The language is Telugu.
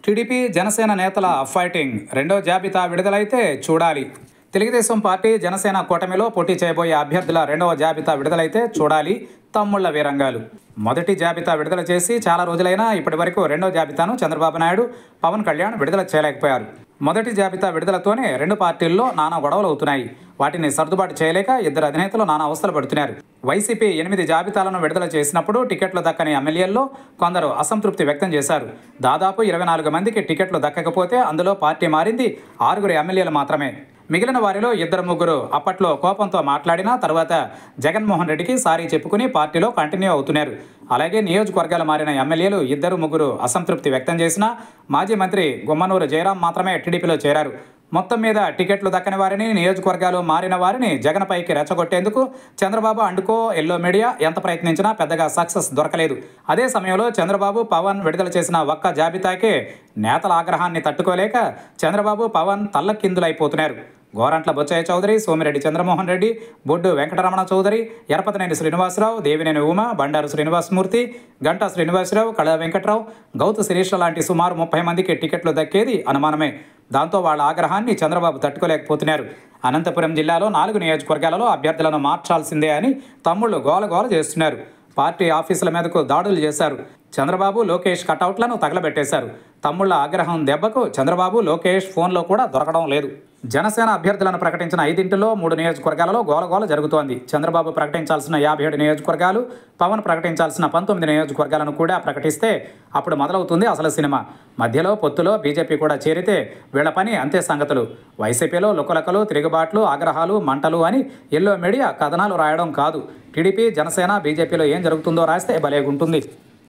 టీడీపీ జనసేన నేతల ఫైటింగ్ రెండో జాబితా విడుదలైతే చూడాలి తెలుగుదేశం పార్టీ జనసేన కూటమిలో పోటీ చేయబోయే అభ్యర్థుల రెండవ జాబితా విడుదలైతే చూడాలి తమ్ముళ్ల వీరంగాలు మొదటి జాబితా విడుదల చేసి చాలా రోజులైనా ఇప్పటి వరకు రెండో జాబితాను చంద్రబాబు నాయుడు పవన్ కళ్యాణ్ విడుదల చేయలేకపోయారు మొదటి జాబితా విడుదలతోనే రెండు పార్టీల్లో నానా గొడవలు అవుతున్నాయి వాటిని సర్దుబాటు చేయలేక ఇద్దరు అధినేతలు నానా అవస్థలు పడుతున్నారు వైసీపీ ఎనిమిది జాబితాలను విడుదల చేసినప్పుడు టికెట్లు దక్కని ఎమ్మెల్యేల్లో కొందరు అసంతృప్తి వ్యక్తం చేశారు దాదాపు ఇరవై నాలుగు మందికి టికెట్లు దక్కకపోతే అందులో పార్టీ మారింది ఆరుగురు ఎమ్మెల్యేలు మాత్రమే మిగిలిన వారిలో ఇద్దరు ముగ్గురు అప్పట్లో కోపంతో మాట్లాడినా తర్వాత జగన్మోహన్ రెడ్డికి సారీ చెప్పుకుని పార్టీలో కంటిన్యూ అవుతున్నారు అలాగే నియోజకవర్గాలు మారిన ఎమ్మెల్యేలు ఇద్దరు ముగ్గురు అసంతృప్తి వ్యక్తం చేసినా మాజీ మంత్రి గుమ్మనూరు జయరాం మాత్రమే టీడీపీలో చేరారు మొత్తం మీద టికెట్లు దక్కని వారిని నియోజకవర్గాలు మారిన వారిని జగన్పైకి రెచ్చగొట్టేందుకు చంద్రబాబు అండుకో ఎల్లో మీడియా ఎంత ప్రయత్నించినా పెద్దగా సక్సెస్ దొరకలేదు అదే సమయంలో చంద్రబాబు పవన్ విడుదల చేసిన ఒక్క జాబితాకే నేతల ఆగ్రహాన్ని తట్టుకోలేక చంద్రబాబు పవన్ తల్లకిందులైపోతున్నారు గోరంట్ల బొచ్చయ్య చౌదరి సోమిరెడ్డి చంద్రమోహన్ రెడ్డి బొడ్డు వెంకటరమణ చౌదరి ఎరపతనేని శ్రీనివాసరావు దేవినేని ఉమ బండారు శ్రీనివాసమూర్తి గంటా శ్రీనివాసరావు కళ వెంకట్రావు గౌతు శిరీష్ లాంటి సుమారు ముప్పై మందికి టికెట్లు దక్కేది అనుమానమే దాంతో వాళ్ళ ఆగ్రహాన్ని చంద్రబాబు తట్టుకోలేకపోతున్నారు అనంతపురం జిల్లాలో నాలుగు నియోజకవర్గాలలో అభ్యర్థులను మార్చాల్సిందే అని తమ్ముళ్ళు గోలగోల చేస్తున్నారు పార్టీ ఆఫీసుల మీదకు దాడులు చేశారు చంద్రబాబు లోకేష్ కటౌట్లను తగలబెట్టేశారు తమ్ముళ్ల ఆగ్రహం దెబ్బకు చంద్రబాబు లోకేష్ ఫోన్లో కూడా దొరకడం లేదు జనసేన అభ్యర్థులను ప్రకటించిన ఐదింటిలో మూడు నియోజకవర్గాలలో గోలగోల జరుగుతోంది చంద్రబాబు ప్రకటించాల్సిన యాభై ఏడు నియోజకవర్గాలు పవన్ ప్రకటించాల్సిన పంతొమ్మిది నియోజకవర్గాలను కూడా ప్రకటిస్తే అప్పుడు మొదలవుతుంది అసలు సినిమా మధ్యలో పొత్తులో బీజేపీ కూడా చేరితే వీళ్ల పని అంతే సంగతులు వైసీపీలో లుకలకలు తిరుగుబాట్లు ఆగ్రహాలు మంటలు అని ఎల్లో మీడియా కథనాలు రాయడం కాదు టీడీపీ జనసేన బీజేపీలో ఏం జరుగుతుందో రాస్తే భలేగుంటుంది